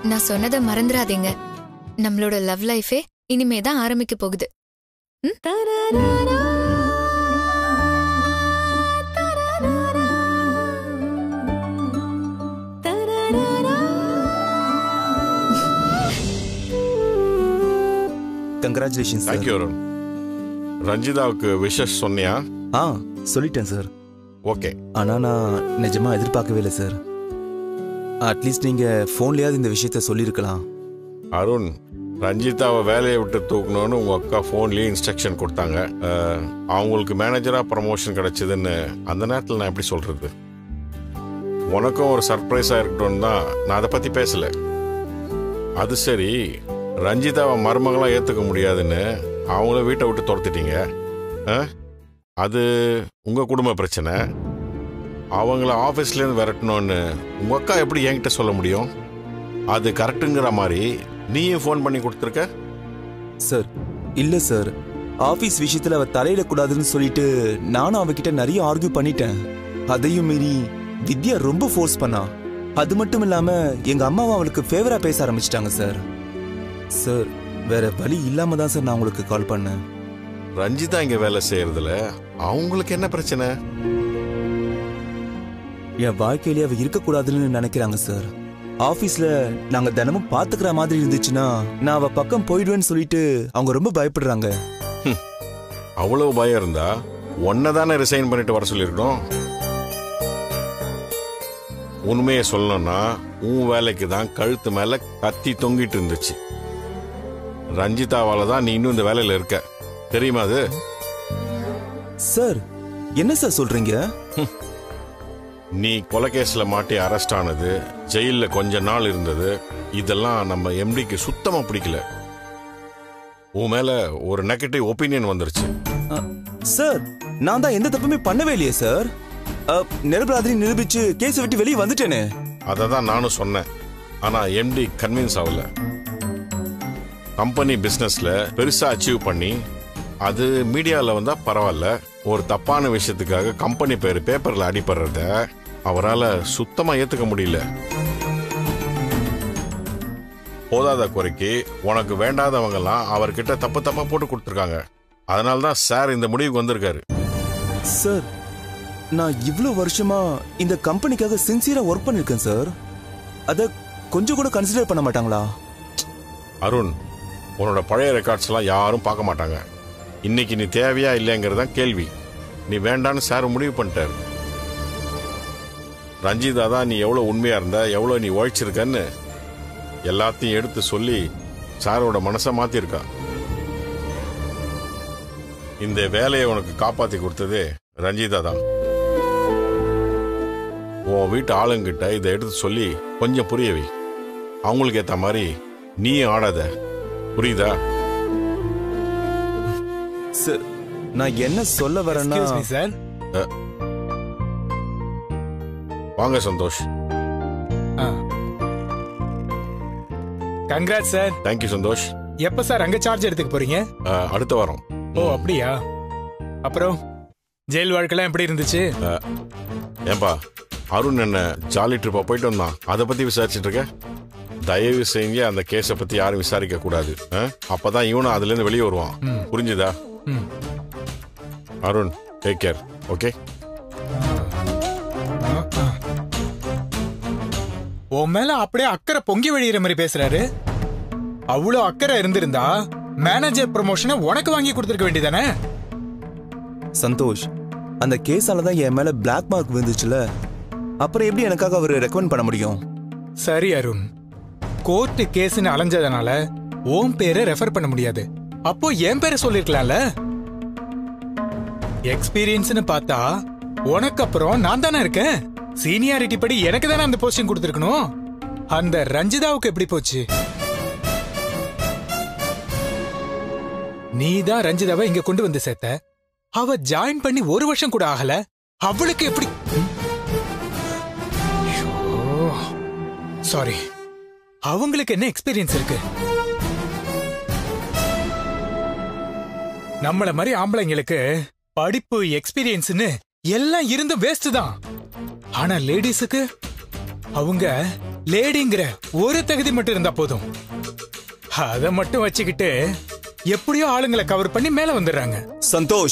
நான் சொன்னதை மறந்துடாதீங்க நம்மளோட லவ் லைஃபே இனிமே தான் ஆரம்பிக்க போகுது ம்? கங்க்ராச்சுலேஷன் சார் தேங்க்யூ அருண் ரஞ்சிதாவுக்கு விஷஸ் சொன்னியா ஆ சொல்லிட்டேன் சார் ஓகே ஆனா நான் நிஜமா எதிர்பார்க்கவே இல்லை சார் அட்லீஸ்ட் நீங்க ஃபோன்லயாவது இந்த விஷயத்த சொல்லியிருக்கலாம் அருண் ரஞ்சிதாவை வேலையை விட்டு தூக்கணும்னு உங்க அக்கா ஃபோன்லயே இன்ஸ்ட்ரக்ஷன் கொடுத்தாங்க அஹ், அவங்களுக்கு மேனேஜரா ப்ரமோஷன் கிடைச்சதுன்னு அந்த நேரத்தில் நான் எப்படி சொல்றது உனக்கும் ஒரு சர்ப்ரைஸா இருக்கட்டும் தான் நான் அதை பத்தி பேசல அது சரி ரஞ்சிதாவை மருமகளா ஏத்துக்க முடியாதுன்னு அவங்கள வீட்டை விட்டு துரத்திட்டீங்க அஹ்? அது உங்க குடும்ப பிரச்சனை அவங்கள ஆஃபீஸ்லேருந்து விரட்டணும்னு உங்க அக்கா எப்படி என்கிட்ட சொல்ல முடியும் அது கரெக்டுங்கிற மாதிரி நீயும் ஃபோன் பண்ணி கொடுத்துருக்க சார் இல்ல சார் ஆபீஸ் விஷயத்துல அவ தலையிட கூடாதுன்னு சொல்லிட்டு நானும் அவகிட்ட நிறைய ஆர்கியூ பண்ணிட்டேன் அதையும் மீறி வித்யா ரொம்ப ஃபோர்ஸ் பண்ணா அது மட்டும் இல்லாம எங்க அம்மாவும் அவளுக்கு ஃபேவரா பேச ஆரம்பிச்சிட்டாங்க சார் சார் வேற வழி இல்லாம தான் சார் நான் உங்களுக்கு கால் பண்ணேன் ரஞ்சிதா இங்க வேலை செய்யறதுல அவங்களுக்கு என்ன பிரச்சனை என் வாழ்க்கையிலே அவ இருக்கக்கூடாதுன்னு நினைக்கிறாங்க சார் ஆபீஸ்ல நாங்க தினமும் பாத்துக்கிற மாதிரி இருந்துச்சுன்னா நான் அவ பக்கம் போயிடுவேன்னு சொல்லிட்டு அவங்க ரொம்ப பயப்படுறாங்க அவ்வளவு பயம் இருந்தா உன்னை தானே ரிசைன் பண்ணிட்டு வர சொல்லியிருக்கணும் உண்மையை சொல்லணும்னா உன் வேலைக்கு தான் கழுத்து மேல கத்தி தொங்கிட்டு இருந்துச்சு ரஞ்சிதாவால தான் நீ இன்னும் இந்த வேலையில இருக்க தெரியுமா அது சார் என்ன சார் சொல்றீங்க நீ கொலைகேஸ்ல மாட்டி அரெஸ்ட் ஆனது ஜெயில்ல கொஞ்ச நாள் இருந்தது இதெல்லாம் நம்ம எம்டிக்கு சுத்தமா பிடிக்கல உன் மேல ஒரு நெகட்டிவ் ஒப்பீனியன் வந்துருச்சு அ, சார் நான் தான் எந்த தப்புமே பண்ணவே இல்லையே சார் அ, நிரபராதினி நிரூபிச்சு கேஸ் விட்டு வெளியே வந்துட்டேனே அதை தான் நானும் சொன்னேன் ஆனா எம்டி கன்வின்ஸ் ஆகல கம்பெனி பிசினஸ்ல பெருசா அச்சீவ் பண்ணி அது மீடியால வந்தா பரவாயில்ல ஒரு தப்பான விஷயத்துக்காக கம்பெனி பேர் பேப்பர்ல அடிபடுறத அவரால சுத்தமா ஏத்துக்க முடியல போதாத குறைக்கு உனக்கு வேண்டாதவங்கெல்லாம் அவர்கிட்ட தப்பு தப்பா போட்டு கொடுத்துருக்காங்க அதனால தான் சார் இந்த முடிவுக்கு வந்திருக்காரு சார் நான் இவ்வளவு வருஷமா இந்த கம்பெனிக்காக சின்சியரா ஒர்க் பண்ணிருக்கேன் சார் அத கொஞ்சம் கூட கன்சிடர் பண்ண மாட்டாங்களா அருண் உன்னோட பழைய ரெக்கார்ட்ஸ் எல்லாம் யாரும் பார்க்க மாட்டாங்க இன்னைக்கு நீ தேவையா இல்லைங்கிறதான் கேள்வி நீ வேண்டான்னு சார் முடிவு பண்ணிட்டாரு ரஞ்சிதா தான் நீ எவ்வளவு உண்மையா இருந்த எவ்வளவு நீ உழைச்சிருக்கன்னு எல்லாத்தையும் எடுத்து சொல்லி சாரோட மனசை மாத்திருக்கா இந்த வேலையை உனக்கு காப்பாத்தி கொடுத்ததே ரஞ்சிதா தான் உன் வீட்டு ஆளுங்கிட்ட இதை எடுத்து சொல்லி கொஞ்சம் புரிய வை அவங்களுக்கு ஏத்த மாதிரி நீ ஆடாத புரியுதா சார் நான் என்ன சொல்ல வரேன்னா எக்ஸ்கியூஸ் மீ சார் வாங்க Santosh congrats sir thank you Santosh எப்ப சார் அங்க சார்ஜ் எடுத்துக்க போறீங்க அஹ், அடுத்த வாரம் ஓ அப்படியா அப்புறம் ஜெயில் வாழ்க்கைலாம் எப்படி இருந்துச்சு ஏன்பா அருண் என்ன ஜாலி ட்ரிப்பா போயிட்டு வந்தான் அதை பத்தி விசாரிச்சுட்டு இருக்க தயவு செஞ்சு அந்த கேஸை பத்தி யாரும் விசாரிக்க கூடாது அஹ்? அப்பதான் இவனும் அதுல இருந்து வெளியே வருவான் புரிஞ்சுதா ம். அருண் டேக் கேர் ஓகே உன் மேல அப்படியே அக்கறை பொங்கி வழியிற மாதிரி பேசுறாரு அவ்வளோ அக்கறை இருந்திருந்தா மேனேஜர் ப்ரமோஷனை உனக்கு வாங்கி கொடுத்துருக்க வேண்டியதானே சந்தோஷ் அந்த கேஸால தான் என் மேல பிளாக் மார்க் விழுந்துச்சுல அப்புறம் எப்படி எனக்காக அவர் ரெக்கமெண்ட் பண்ண முடியும் சரி அருண் கோர்ட்டு கேஸ்னு அலைஞ்சதுனால உன் பேரை ரெஃபர் பண்ண முடியாது அப்போ என் பேரை சொல்லிருக்கலாம்ல எக்ஸ்பீரியன்ஸ்னு பார்த்தா உனக்கு அப்புறம் நான் தானே இருக்கேன் சீனியாரிட்டி படி எனக்கு தானே அந்த போஸ்டிங் கொடுத்துருக்கணும் அந்த ரஞ்சிதாவுக்கு எப்படி போச்சு நீ தான் ரஞ்சிதாவை இங்க கொண்டு வந்து சேர்த்த அவ ஜாயின் பண்ணி ஒரு வருஷம் கூட ஆகல அவளுக்கு எப்படி சாரி அவங்களுக்கு என்ன எக்ஸ்பீரியன்ஸ் இருக்கு நம்மள மாதிரி ஆம்பளைங்களுக்கு படிப்பு எக்ஸ்பீரியன்ஸ்னு எல்லாம் இருந்தும் வேஸ்ட் தான் ஆனா லேடிஸுக்கு அவங்க லேடிங்கிற ஒரு தகுதி மட்டும் இருந்தா போதும் அத மட்டும் வச்சுக்கிட்டு எப்படியோ ஆளுங்களை கவர் பண்ணி மேல வந்துடுறாங்க சந்தோஷ்